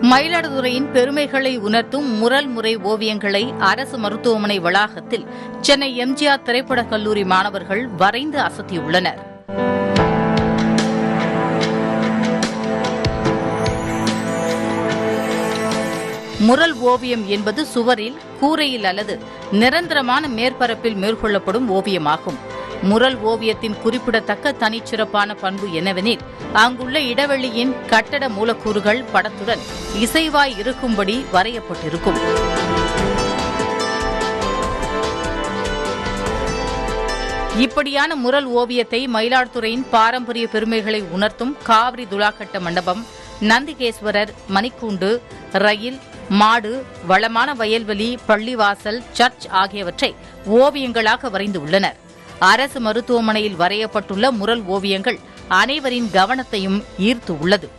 மயிலாடுதுறையின் பெருமைகளை உணர்த்தும் முரல் முறை ஓவியங்களை அரசு மருத்துவமனை வளாகத்தில் சென்னை எம்ஜிஆர் திரைப்படக் கல்லூரி மாணவர்கள் வரைந்து அசத்தியுள்ளனர் முரல் ஓவியம் என்பது சுவரில் கூரையில் அல்லது நிரந்தரமான மேற்பரப்பில் மேற்கொள்ளப்படும் ஓவியமாகும் முரல் ஓவியத்தின் குறிப்பிடத்தக்க தனிச்சிறப்பான பண்பு என்னவெனில் அங்குள்ள இடைவெளியின் கட்டட மூலக்கூறுகள் படத்துடன் இசைவாய் இருக்கும்படி வரையப்பட்டிருக்கும் இப்படியான முரல் ஓவியத்தை மயிலாடுதுறையின் பாரம்பரிய பெருமைகளை உணர்த்தும் காவிரி துலாக்கட்ட மண்டபம் நந்திகேஸ்வரர் மணிக்கூண்டு ரயில் மாடு வளமான வயல்வெளி பள்ளிவாசல் சர்ச் ஆகியவற்றை ஓவியங்களாக வரைந்துள்ளனர் அரசு மருத்துவமனையில் வரையப்பட்டுள்ள முரல் ஓவியங்கள் அனைவரின் கவனத்தையும் ஈர்த்து உள்ளது